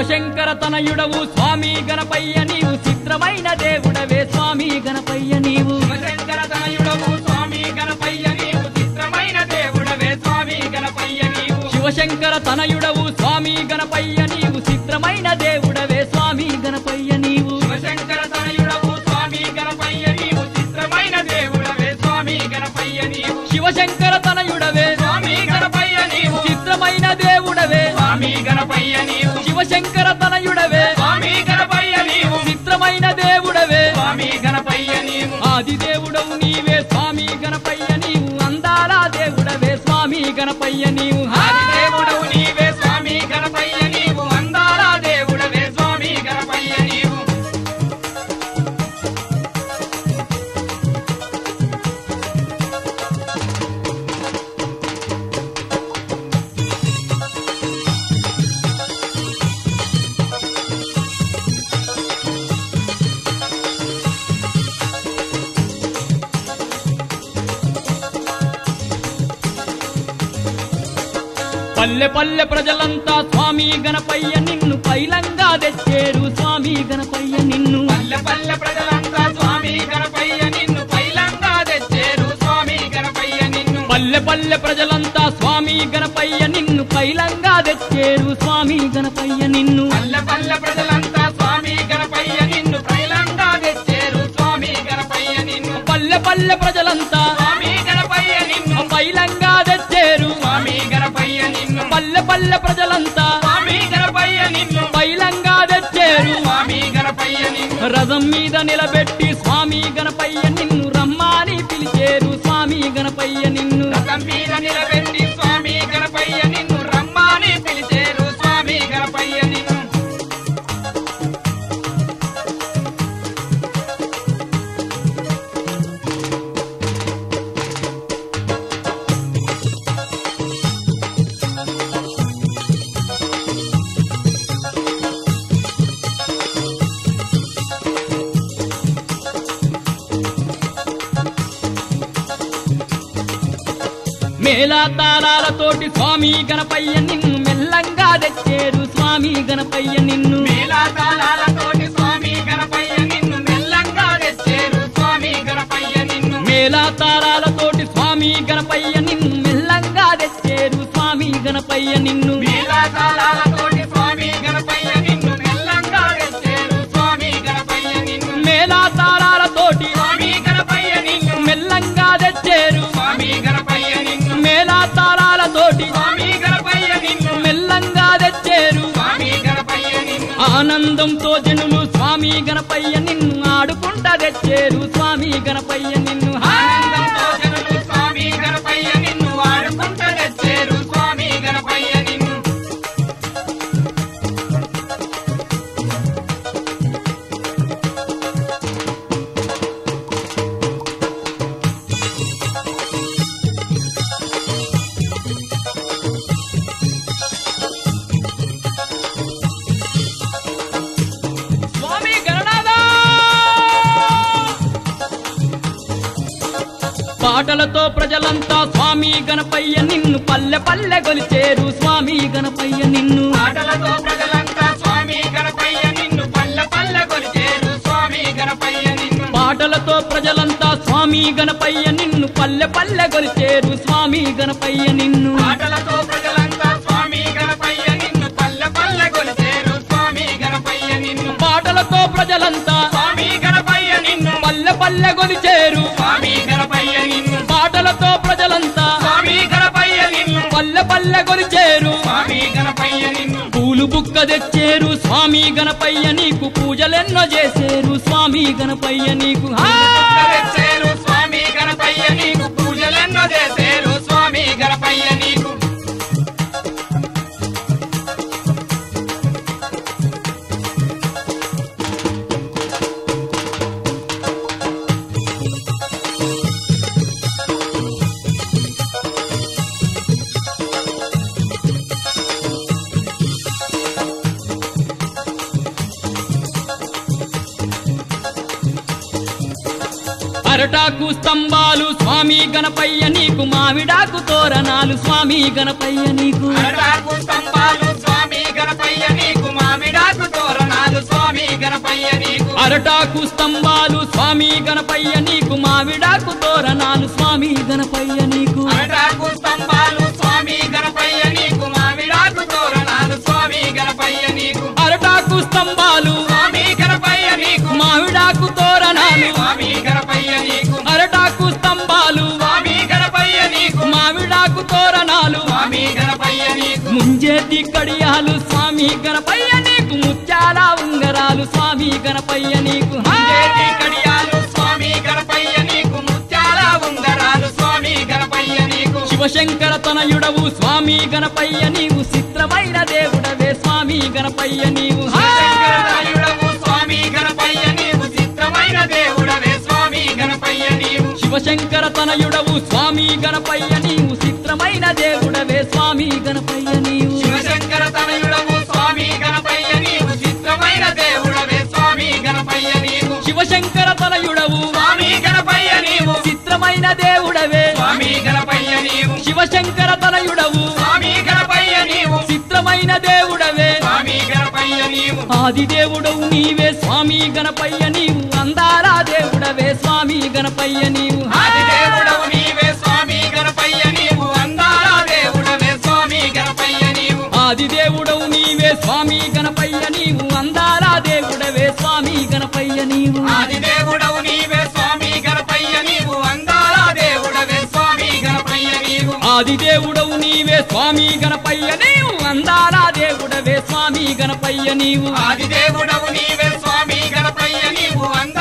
శివశంకర తనయుడవు స్వామి గణపయ్య నీవు చిత్రమైన దేవుడవే స్వామి గణపయ్య నీవు శివశంకర తనయుడవు స్వామి గణపయ్య నీవు చిత్రమైన దేవుడవే స్వామి గణపయ్య నీవు శివశంకర తనయుడవు స్వామి గణపయ్య నీవు చిత్రమైన దేవుడవే స్వామి గణపయ్య నీవు శివశంకర తనయుడవు స్వామి గణపయ్య నీవు చిత్రమైన దేవుడవే స్వామి గణపయ్య నీవు శివశంకర తనయుడవే స్వామి గణపయ్య నీవు చిత్రమైన దేవుడవే స్వామి గణపయ్య నీవు శివశంకర తనయుడవే స్వామి గణపయ్య నీవు చిత్రమైన దేవుడవే స్వామి గణపయ్య నీవు ఆది దేవుడవు నీవే స్వామి గణపయ్య నీవు అందాల దేవుడవే స్వామి గణపయ్య నీవు ఆది దేవుడవు నీవే స్వామి గణపయ్య నీవు అందాల దేవుడవే స్వామి గణపయ్య నీవు పల్లె పల్లె ప్రజలంతా స్వామి గణపయ్య నిన్ను పైలంగా తెచ్చేరు స్వామి గణపయ్య నిన్ను పల్లె పల్లె ప్రజలంతా స్వామి గణపయ్య నిన్ను పైలంగా తెచ్చేరు స్వామి గణపయ్య నిన్ను పల్లె పల్లె ప్రజలంతా స్వామి గణపయ్య నిన్ను పైలంగా తెచ్చేరు స్వామి గణపయ్య నిన్ను పల్లె పల్లె ప్రజలంతా స్వామి గణపయ్య నిన్ను పైలంగా తెచ్చేరు స్వామి గణపయ్య నిన్ను పల్లె పల్లె ప్రజలంతా స్వామి గణపయ్య నిన్ను పైలంగా తెచ్చేరు స్వామి గణపయ్య నిన్ను పల్లె పల్లె ప్రజలంతా స్వామి గణపయ్య నిన్ను పైలంగా తెచ్చేరు స్వామి గణపయ్య నిన్ను రథం మీద నిలబెట్టి స్వామి గణపయ్య నిన్ను రమ్మాని పిలిచేరు స్వామి గణపయ్య నిన్ను రథం మీద నిలబెట్టి స్వామి గణపయ్య నిన్ను రమ్మాని పిలిచేరు స్వామి గణపయ్య నిన్ను మేళా తాళాలతోటి స్వామి గణపయ్య నిన్ను మెల్లంగా తెచ్చేరు స్వామి గణపయ్య నిన్ను మేళతాళాలతోటి స్వామి గణపయ్య నిన్ను మెల్లంగా తెచ్చేరు స్వామి గణపయ్య నిన్ను మేళా తాళాలతోటి స్వామి గణపయ్య నిన్ను మెల్లంగా తెచ్చేరు స్వామి గణపయ్య నిన్ను మేళతాళాలతోటి స్వామి గణపయ్య నిన్ను మెల్లంగా తెచ్చేరు స్వామి గణపయ్య నిన్ను మేళా తాళాలతోటి స్వామి గణపయ్య నిన్ను మెల్లంగా తెచ్చేరు స్వామి గణపయ్య నిన్ను మేళా తాళాలతోటి స్వామి గణపయ్య నిన్ను మెల్లంగా తెచ్చేరు స్వామి గణపయ్య నిన్ను ఆనందంతో జనులు స్వామి గణపయ్య నిన్ను ఆడుకుంటా తెచ్చేరు స్వామి గణపయ్య నిన్ను ఆనందంతో జనులు స్వామి గణపయ్య నిన్ను వాడుకుంట తెచ్చేరు స్వామి గణపయ్య నిన్ను స్వామి గణనాథ పాటలతో ప్రజలంతా స్వామి గణపయ్య నిన్ను పల్లె పల్లె గొలిచేరు స్వామి గణపయ్య నిన్ను ఆటలతో ప్రజలంతా స్వామి గణపయ్య నిన్ను పల్లె పల్లె కొలిచేరు స్వామి గణపయ్య నిన్ను పాటలతో ప్రజలంతా స్వామి గణపయ్య నిన్ను పల్లె పల్లె గొలిచేరు స్వామి గణపయ్య నిన్ను ఆటలతో ప్రజలంతా స్వామి గణపయ్య నిన్ను పల్లె పల్లె కొలిచేరు స్వామి గణపయ్య నిన్ను పాటలతో ప్రజలంతా స్వామి గణపయ్య నిన్ను పల్లె పల్లె గొలిచేరు స్వామి గణపయ్య నిన్ను పాటలతో ప్రజలంతా స్వామి గణపయ్య నిన్ను పల్లె పల్లె గొలిచేరు స్వామి గణపయ్య నిన్ను పూలు బుక్క తెచ్చేరు స్వామి గణపయ్య నీకు పూజలెన్నో చేసేరు స్వామి గణపయ్య నీకు హా! తెచ్చేరు స్వామి గణపయ్య నీకు పూజలెన్నో చేసేరు స్వామి గణపయ్య నీకు అరటాకు స్తంభాలు స్వామి గణపయ్య నీకు మామిడాకు తోరణాలు స్వామి గణపయ్య నీకు అరటాకు స్తంభాలు స్వామి గణపయ్య నీకు మామిడా అరటాకు స్తంభాలు స్వామి గణపయ్య నీకు మావిడాకు తోరణాలు స్వామి గణపయ్య నీకు అరటాకు స్తంభాలు స్వామి గణపయ్య నీకు మామిడాకు తోరణాలు స్వామి గణపయ్య నీకు అరటాకు స్తంభాలు స్వామి గణపయ్య నీకు మావిడాకు తోరణాలు స్వామి గణపయ్య నీకు అరటాకు స్తంభాలు స్వామి గణపయ్య నీకు మావిడాకు తోరణాలు స్వామి గణపయ్య నీకు ముంజేతి కడియాలు స్వామి గణపయ్య నీకు ముత్యాల ఉంగరాలు స్వామి గణపయ్య నీకు హా! చేతి కడియాలు స్వామి గణపయ్య నీకు ముత్యాల ఉంగరాలు స్వామి గణపయ్య నీకు శివశంకర తనయుడవు స్వామి గణపయ్య నీవు చిత్రమైన దేవుడవే స్వామి గణపయ్య నీవు హా! శంకరదాయుడవు స్వామి గణపయ్య నీవు చిత్రమైన దేవుడవే స్వామి గణపయ్య నీవు శివశంకర తనయుడవు స్వామి గణపయ్య నీవు చిత్రమైన దేవుడవే స్వామి గణపయ్య నీవు శివశంకర తనయుడవు స్వామి గణపయ్య నీవు చిత్రమైన దేవుడవే స్వామి గణపయ్య నీవు శివశంకర తనయుడవు స్వామి గణపయ్య నీవు చిత్రమైన దేవుడవే స్వామి గణపయ్య నీవు శివశంకర తనయుడవు స్వామి గణపయ్య నీవు చిత్రమైన దేవుడవే స్వామి గణపయ్య నీవు ఆది దేవుడవు నీవే స్వామి గణపయ్య నీవు అందాల దేవుడవే స్వామి గణపయ్య నీవు ఆది దేవుడవు నీవే స్వామి గణపయ్య నీవు అందాల దేవుడవే స్వామి గణపయ్య నీవు ఆది దేవుడవు నీవే స్వామి గణపయ్య నీవు అందాల దేవుడవే స్వామి గణపయ్య నీవు ఆది దేవుడవు నీవే స్వామి గణపయ్య నీవు అందాల దేవుడవే స్వామి గణపయ్య నీవు ఆది దేవుడవు నీవే స్వామి గణపయ్య నీవు అందాల దేవుడవే స్వామి గణపయ్య నీవు ఆది దేవుడవు నీవే స్వామి గణపయ్య నీవు అందాల